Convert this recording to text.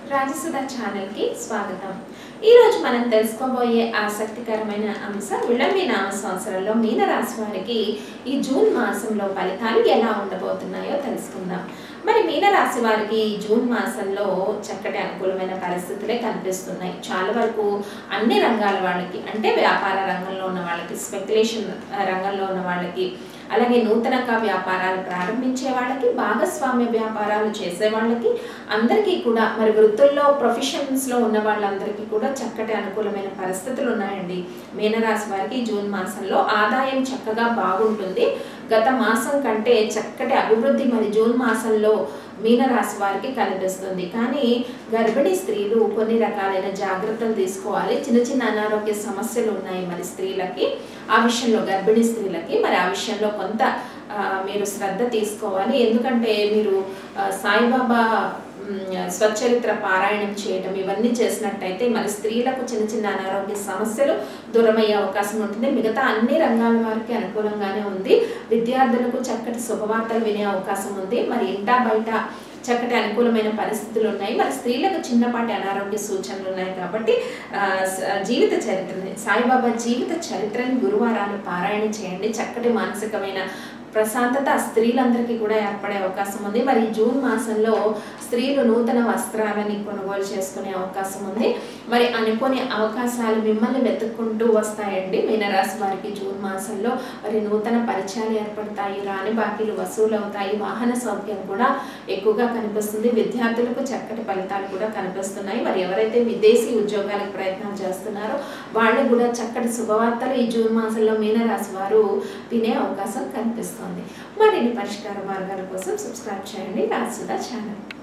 రాజసుధ ఛానల్కి స్వాగతం ఈరోజు మనం తెలుసుకోబోయే ఆసక్తికరమైన అంశం విళంబి నామ సంవత్సరంలో మీనరాశి వారికి ఈ జూన్ మాసంలో ఫలితాలు ఎలా ఉండబోతున్నాయో తెలుసుకుందాం మరి మీనరాశి వారికి ఈ జూన్ మాసంలో చక్కటి అనుకూలమైన పరిస్థితులే కనిపిస్తున్నాయి చాలా వరకు అన్ని రంగాల వాళ్ళకి అంటే వ్యాపార రంగంలో ఉన్న వాళ్ళకి స్పెక్యులేషన్ రంగంలో ఉన్న వాళ్ళకి అలాగే నూతనంగా వ్యాపారాలు ప్రారంభించే వాళ్ళకి భాగస్వామ్య వ్యాపారాలు చేసే వాళ్ళకి అందరికీ కూడా మరి వృత్తుల్లో ప్రొఫెషన్స్లో ఉన్న వాళ్ళందరికీ కూడా చక్కటి అనుకూలమైన పరిస్థితులు ఉన్నాయండి మీనరాశి వారికి జూన్ మాసంలో ఆదాయం చక్కగా బాగుంటుంది గత మాసం కంటే చక్కటి అభివృద్ధి మరి జూన్ మాసంలో మీనరాశి వారికి కనిపిస్తుంది కానీ గర్భిణీ స్త్రీలు కొన్ని రకాలైన జాగ్రత్తలు తీసుకోవాలి చిన్న చిన్న అనారోగ్య సమస్యలు ఉన్నాయి మరి స్త్రీలకి ఆ విషయంలో గర్భిణీ స్త్రీలకి మరి ఆ విషయంలో కొంత ఆ, మీరు శ్రద్ధ తీసుకోవాలి ఎందుకంటే మీరు ఆ, సాయిబాబా మ్, స్వచరిత్ర పారాయణం చేయటం ఇవన్నీ చేసినట్టయితే మరి స్త్రీలకు చిన్న చిన్న అనారోగ్య సమస్యలు దూరమయ్యే అవకాశం ఉంటుంది మిగతా అన్ని రంగాల వారికి అనుకూలంగానే ఉంది విద్యార్థులకు చక్కటి శుభవార్తలు వినే అవకాశం ఉంది మరి ఇంటా బయట చక్కటి అనుకూలమైన పరిస్థితులు ఉన్నాయి మరి స్త్రీలకు చిన్నపాటి అనారోగ్య సూచనలు ఉన్నాయి కాబట్టి ఆ, స- జీవిత చరిత్రని సాయిబాబా జీవిత చరిత్రని గురువారాలు పారాయణ చేయండి చక్కటి మానసికమైన ప్రశాంతత స్త్రీలందరికీ కూడా ఏర్పడే అవకాశం ఉంది మరి ఈ జూన్ మాసంలో స్త్రీలు నూతన వస్త్రాలని కొనుగోలు చేసుకునే అవకాశం ఉంది మరి అనుకోని అవకాశాలు మిమ్మల్ని వెతుక్కుంటూ వస్తాయండి మీనరాశి వారికి జూన్ మాసంలో మరి నూతన పరిచయాలు ఏర్పడతాయి రాని బాకీలు వసూలు అవుతాయి వాహన సౌఖ్యం కూడా ఎక్కువగా కనిపిస్తుంది విద్యార్థులకు చక్కటి ఫలితాలు కూడా కనిపిస్తున్నాయి మరి ఎవరైతే విదేశీ ఉద్యోగాలకు ప్రయత్నం చేస్తున్నారో వాళ్ళకు కూడా చక్కటి శుభవార్తలు ఈ జూన్ మాసంలో మీనరాశి వారు వినే అవకాశం కనిపిస్తుంది మరిన్ని పరిష్కార మార్గాల కోసం సబ్స్క్రైబ్ చేయండి రాసుదా ఛానల్